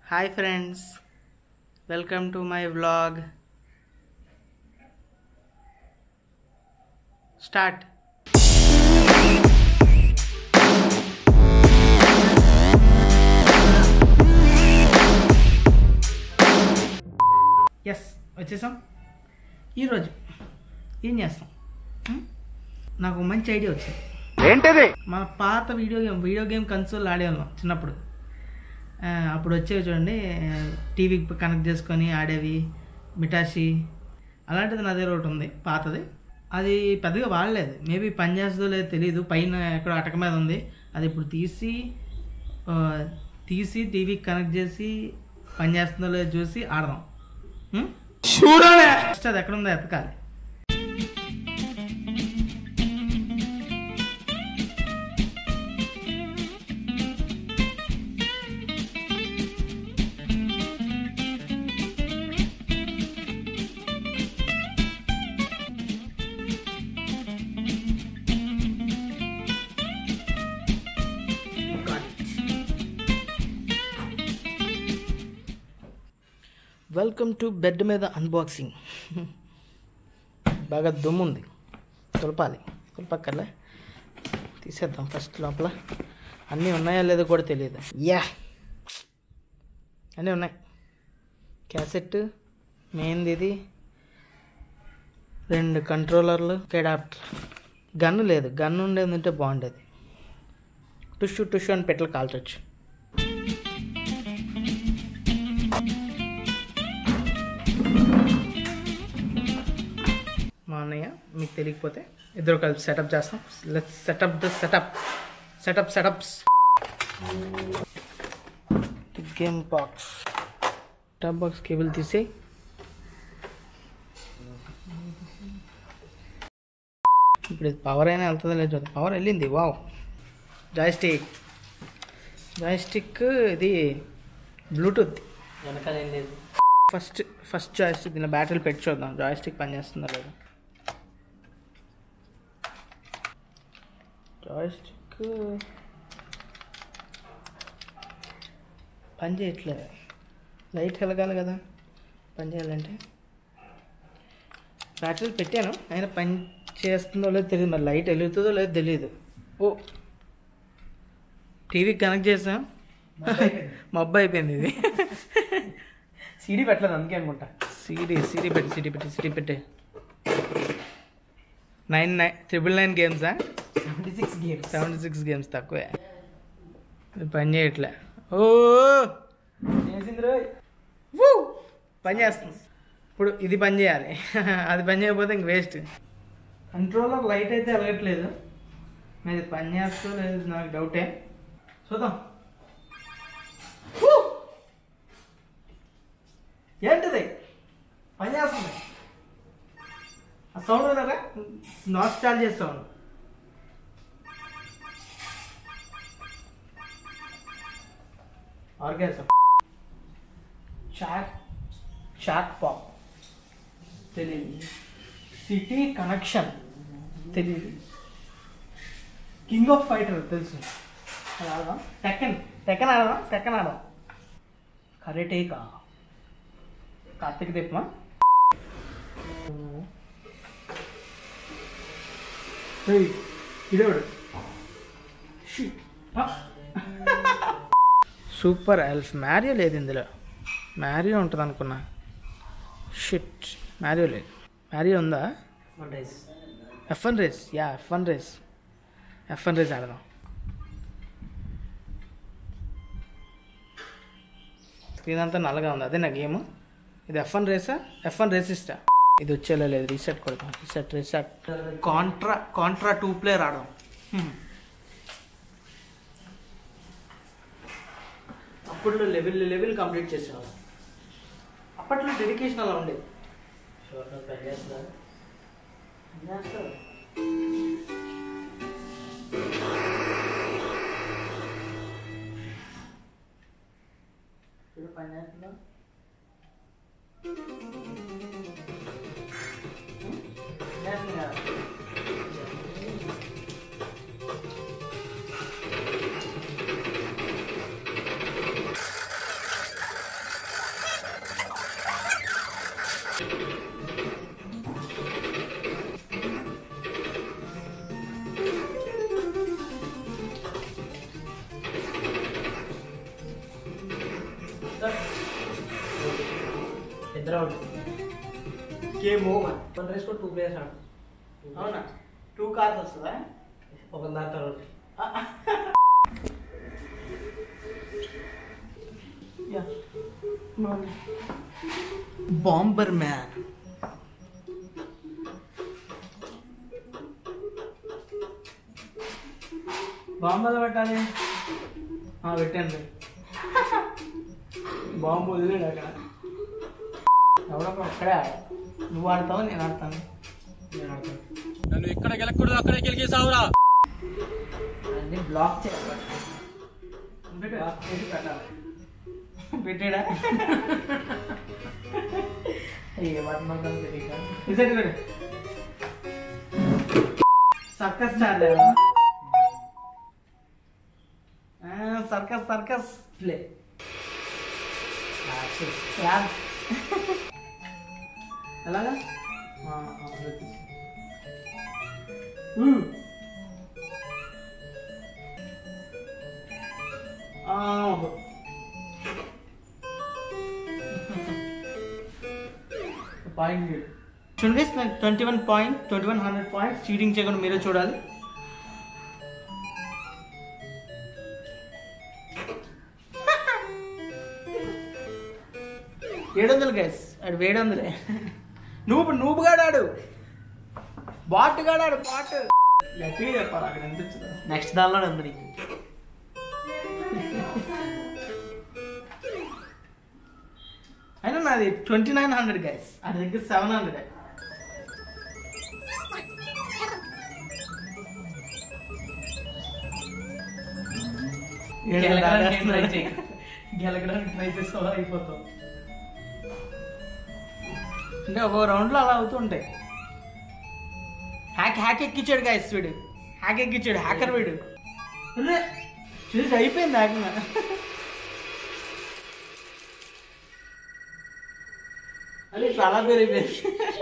Hi friends welcome to my vlog start ఎస్ వచ్చేసాం ఈరోజు ఏం చేస్తాం హ్మ్? నాకు మంచి ఐడియా వచ్చింది ఏంటిది మన పాత video game video game console ఆడేవాళ్ళం చిన్నప్పుడు ఆ, అప్పుడు వచ్చేవి చూడండి టీవీకి కనెక్ట్ చేసుకొని ఆడేవి మిటాషి అలాంటిది నా దగ్గర ఒకటి ఉంది పాతది అది పెద్దగా వాడలేదు మేబీ పని చేస్తుందో లేదో తెలియదు పైన ఎక్కడో అటక మీద ఉంది అది ఇప్పుడు తీసి ఆ, తీసి టీవీకి కనెక్ట్ చేసి పని చేస్తుందో లేదో చూసి ఆడదాం ఫస్ట్ అది ఎక్కడ ఉందో ఎతకాలి వెల్కమ్ టు బెడ్ మీద అన్బాక్సింగ్ బాగా దుమ్ము ఉంది తులపాలి తులపక్కర్లే తీసేద్దాం ఫస్ట్ లోపల అన్నీ ఉన్నాయా లేదో కూడా తెలియదు యా అన్నీ ఉన్నాయి క్యాసెట్ మెయిన్ది ఇది రెండు కంట్రోలర్లు అడాప్టర్ గన్ను లేదు గన్ను ఉండేది ఉంటే బాగుండేది టుషు టుషు అని పెట్టలు కాల్చొచ్చు మా అన్నయ్య మీకు తెలియకపోతే ఇద్దరు కలిపి సెటప్ చేస్తాం let setup the setup setup setups game box top box cable తీసి ఇప్పుడు ఇది పవర్ అయినా వెళ్తుందో లేదు చూద్దాం పవర్ వెళ్ళింది వావ్ జాయ్స్టిక్ జాయ్స్టిక్ ఇది బ్లూటూత్ వెనకాల ఏం లేదు ఫస్ట్ ఫస్ట్ జాయ్స్టిక్ దీని బ్యాటరీ పెట్టి చూద్దాం జాయ్స్టిక్ పనిచేస్తుందో లేదో జాయ్స్టిక్ పని చేయట్లేదు లైట్ వెలగాలి కదా పని చేయాలంటే బ్యాటరీ పెట్టాను అయినా పని చేస్తుందో లేదో తెలియదు మరి లైట్ వెలుగుతుందో లేదో తెలియదు ఓ టీవీకి కనెక్ట్ చేసాం మబ్బు అయిపోయింది ఇది సీడీ పెట్టలేదు అందుకే అనుకుంటా సిడి సిడి పెట్టి సిడి పెట్టి సిడి పెట్టి నైన్ నైన్ ట్రిపుల్ నైన్ గేమ్సా seventy six games seventy six games తక్కువే ఇది పని చేయట్లే ఓ చేసింది రోయ్ వూ! పని చేస్తుంది ఇప్పుడు ఇది పని చేయాలి అది పని చేయకపోతే ఇంక వేస్ట్ కంట్రోలర్ లైట్ అయితే వెలగట్లేదు మరి ఇది పని చేస్తో లేదు నాకు డౌటే చూద్దాం వూ! ఏంటిది పని చేస్తుంది ఆ సౌండ్ విన్నారా నాట్ స్టార్ట్ చేసే sound organism chat chat pop తెలియదు సిటీ కనెక్షన్ తెలియదు కింగ్ ఆఫ్ ఫైటర్ తెలుసు అది ఆడదాం టెక్కన్ టెక్కన్ ఆడదాం టెక్కన్ ఆడదాం కరెటేకా కార్తీక్ దీపమా ఇదేవాడు సూపర్ ఎల్ఫ్ మ్యారియో లేదు ఇందులో మ్యారియో ఉంటుంది అనుకున్నా షిట్ మ్యారియో లేదు మ్యారియో ఉందా one race F one race yeah F one race F one race ఆడదాం స్క్రీన్ అంతా నల్లగా ఉంది అదే నా గేమ్ ఇది ఎఫ్ వన్ రేసా ఎఫ్ వన్ రేస్ ఇస్తా ఇది వచ్చేలా లేదు రీసెట్ కొడతాం reset reset Contra Contra two player ఆడదాం హ్మ్. అప్పట్లో లెవెల్ లెవెల్ కంప్లీట్ చేసేవాళ్ళం అప్పట్లో డెడికేషన్ అలా ఉండేది షోర్ పని చేస్తుందా చేస్తారు చూడు పని చేస్తుందా చేస్తుంది కదా ఇద్దరు అవుట్ గేమ్ ఓవర్ మన రేస్ కూడా టూ ప్లేయర్స్ ఆడు అవునా టూ కార్స్ వస్తుందా ఒక దాని తర్వాత బాంబర్ మ్యాన్ బాంబులు పెట్టాలి ఆ, పెట్టండి బాంబు వదిలేడు అక్కడ ఎవడో అక్కడే ఆడ నువ్వు ఆడతావు నేను ఆడతాను నేను ఆడతాను నన్ను ఎక్కడ గెలకూడదు అక్కడే గెలిగేసావురా అన్ని బ్లాక్ చేయాలి పెట్టు. పెట్టి పెట్టాలి పెట్టాడా ఏమంటున్నావు తెలియక ఇసెట్ పెట్టు circus start circus circus play class ఎలాగా మ్మ్. ఆ, పాయింట్ చూడండి నాకు twenty one point twenty one hundred point cheating చేయకుండా మీరే చూడాలి ఏడు వందలు గైస్ ఆడు ఏడు వందలే నువ్వు నువ్వు గాడాడు బాట్ గాడాడు బాట్ గట్టిగా చెప్పాలి అక్కడ అనిపించదు నెక్స్ట్ దానిలో ఉంది నీకు అయినా నాది ట్వంటీ నైన్ హండ్రెడ్ గైస్ అది దగ్గర సెవెన్ హండ్రెడ్ గెలకడానికి ట్రై చేయి గెలకడానికి ట్రై చేసుకోవాలి అయిపోతాం అంటే ఒక రౌండ్లో అలా అవుతూ ఉంటాయి హ్యాక్ హ్యాక్ ఎక్కించాడు గాయస్ వీడు హ్యాక్ ఎక్కించాడు హ్యాకర్ వీడు అరే, చూసి అయిపోయింది హ్యాక్ అది చాలా పేరు అయిపోయింది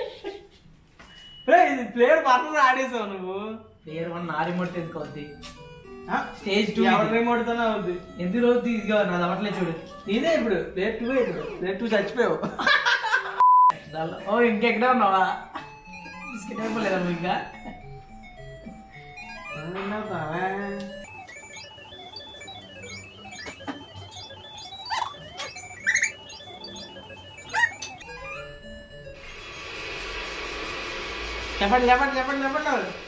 ఏయ్, ఇది ప్లేయర్ పర్సన్ ఆడేసావు నువ్వు ప్లేయర్ వన్ నా రిమోట్ ఎందుకోద్ది ఆ? స్టేజ్ టూ ఎవరి remote తోనే ఉంది ఎందుకు రోజు ఇదిగో నాది అవ్వట్లేదు చూడు నీదే ఇప్పుడు ప్లేయర్ టూ ఇప్పుడు ప్లేయర్ టూ చచ్చిపోయావు దానిలో ఓ ఇంకెక్కడ ఉన్నావా బిస్కెట్ అయిపోలేదా నువ్వు ఇంకా చెప్పండి చెప్పండి చెప్పండి చెప్పండి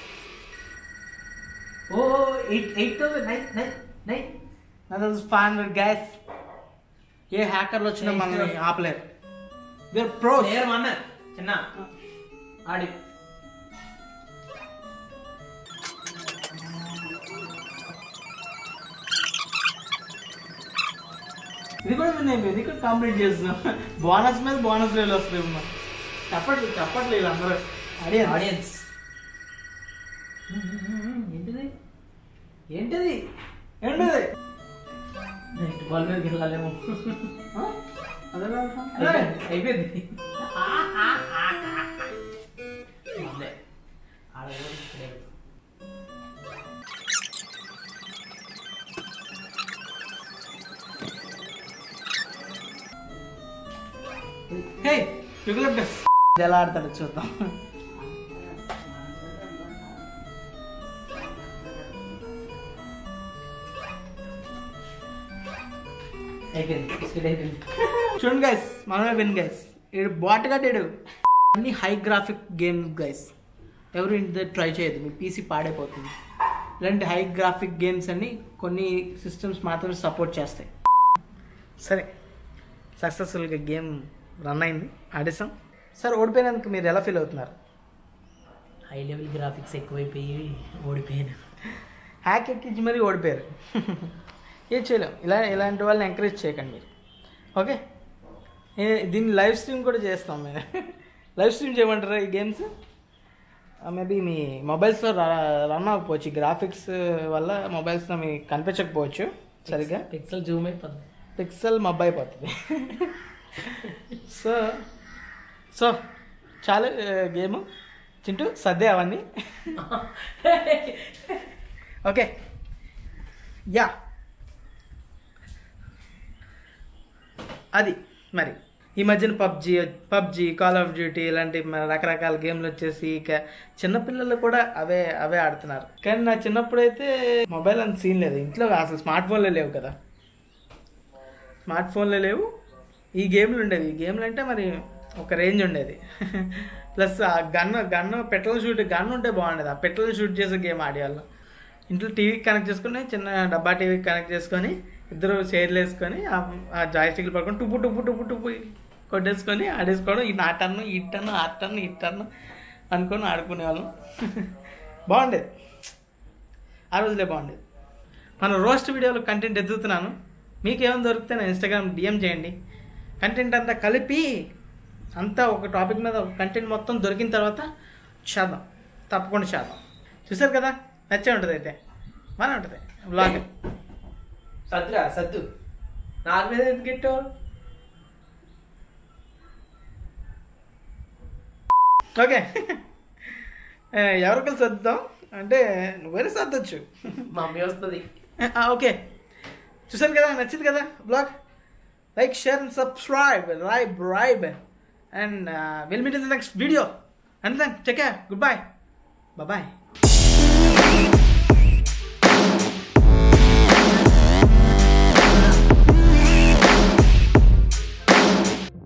ఓ eight eight thousand nine nine nine నా ఫైవ్ హండ్రెడ్ గ్యాస్ ఏ హ్యాకర్లు వచ్చినా మనల్ని ఆపలేరు వేర్ ప్రో ప్లేయర్ వన్ చిన్న ఆడి ఇది కూడా నేను ఇది కూడా కంప్లీట్ చేస్తున్నాం బోనస్ మీద బోనస్ వేలు వస్తాయి అమ్మా చెప్పట్లేదు చెప్పట్లేదు అందరూ ఆడియన్స్ ఆడియన్స్ ఏంటిది ఏంటిది ఏంటిది బాల్ మీదకి వెళ్ళాలేమో ఆ? అదే కదా? అయిపోయింది, అయిపోయింది వదిలే. ఆడ ఎవరు ఇక్కడే. హే యుగలబ్డస్ ఇది ఎలా ఆడతాడో చూద్దాం అయిపోయింది బిస్కెట్ అయిపోయింది చూడండి గైస్ మనమే విన్ గైస్ ఇడు బాట్ కట్టాడు అన్ని హై గ్రాఫిక్ గేమ్ గైస్ ఎవరు ఇంటి ట్రై చేయదు మీ పీసీ పాడైపోతుంది ఇలాంటి హై గ్రాఫిక్ గేమ్స్ అన్ని కొన్ని సిస్టమ్స్ మాత్రమే సపోర్ట్ చేస్తాయి సరే సక్సెస్ఫుల్గా గేమ్ రన్ అయింది ఆడేసాం సార్ ఓడిపోయినందుకు మీరు ఎలా ఫీల్ అవుతున్నారు హై లెవెల్ గ్రాఫిక్స్ ఎక్కువైపోయి ఓడిపోయాను హ్యాక్ ఎక్కించి మరీ ఓడిపోయారు ఏం చేయలేం ఇలా ఇలాంటి వాళ్ళని ఎంకరేజ్ చేయకండి మీరు ఓకే ఏ- దీన్ని లైవ్ స్ట్రీమ్ కూడా చేస్తాం మేము లైవ్ స్ట్రీమ్ చేయమంటారా ఈ గేమ్స్ మేబీ మీ మొబైల్స్లో రన్ అవ్వకపోవచ్చు గ్రాఫిక్స్ వల్ల మొబైల్స్లో మీకు కనిపించకపోవచ్చు సరిగ్గా పిక్సెల్ జూమ్ అయిపోతుంది పిక్సెల్ మబ్బు అయిపోతుంది సో సో చాలు గేమ్ చింటూ సర్దే అవన్నీ ఓకే యా అది మరి ఈ మధ్యన PUBG PUBG call of duty ఇలాంటి మన రకరకాల గేమ్లు వచ్చేసి ఇక చిన్నపిల్లలు కూడా అవే అవే ఆడుతున్నారు కానీ నా చిన్నప్పుడైతే మొబైల్ అంత సీన్ లేదు ఇంట్లో అసలు స్మార్ట్ ఫోన్లే లేవు కదా స్మార్ట్ ఫోన్లే లేవు ఈ గేమ్లు ఉండేవి ఈ గేమ్లు అంటే మరి ఒక రేంజ్ ఉండేది ప్లస్ ఆ gun gun petrol shoot gun ఉంటే బాగుండేది ఆ పెట్రోల్ షూట్ చేసే గేమ్ ఆడేవాళ్ళం ఇంట్లో టీవీకి కనెక్ట్ చేసుకుని చిన్న డబ్బా టీవీకి కనెక్ట్ చేసుకొని ఇద్దరు చైర్లు వేసుకొని ఆ- ఆ జాయిస్టిక్లు పడుకొని టుప్పు టుప్పు టుప్పు టుప్పు కొట్టేసుకొని ఆడేసుకోవడం ఈ నా టన్ను ఈ టన్ను ఆ టన్ను ఈ టన్ను అనుకొని ఆడుకునేవాళ్ళం బాగుండేది ఆ రోజులే బాగుండేది మన రోస్ట్ వీడియోలో కంటెంట్ ఎదుగుతున్నాను మీకు ఏమైనా దొరికితే నా ఇన్స్టాగ్రామ్ డిఎం చేయండి కంటెంట్ అంతా కలిపి అంతా ఒక టాపిక్ మీద ఒక కంటెంట్ మొత్తం దొరికిన తర్వాత చేద్దాం తప్పకుండా చేద్దాం చూసారు కదా నచ్చే ఉంటుంది అయితే బాగానే ఉంటుంది బ్లాగ్ సద్దురా సద్దు నాకు మీద ఎందుకు గిట్టావు ఓకే ఎవరికైనా సర్దుదాం అంటే నువ్వైనా సర్దొచ్చు మా మమ్మీ వస్తుంది ఆ, ఓకే చూసారు కదా నచ్చింది కదా vlog like share and subscribe రైబ్ రైబ్ and will meet in the next video and then take care goodbye bye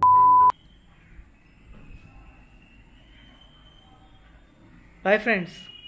bye friends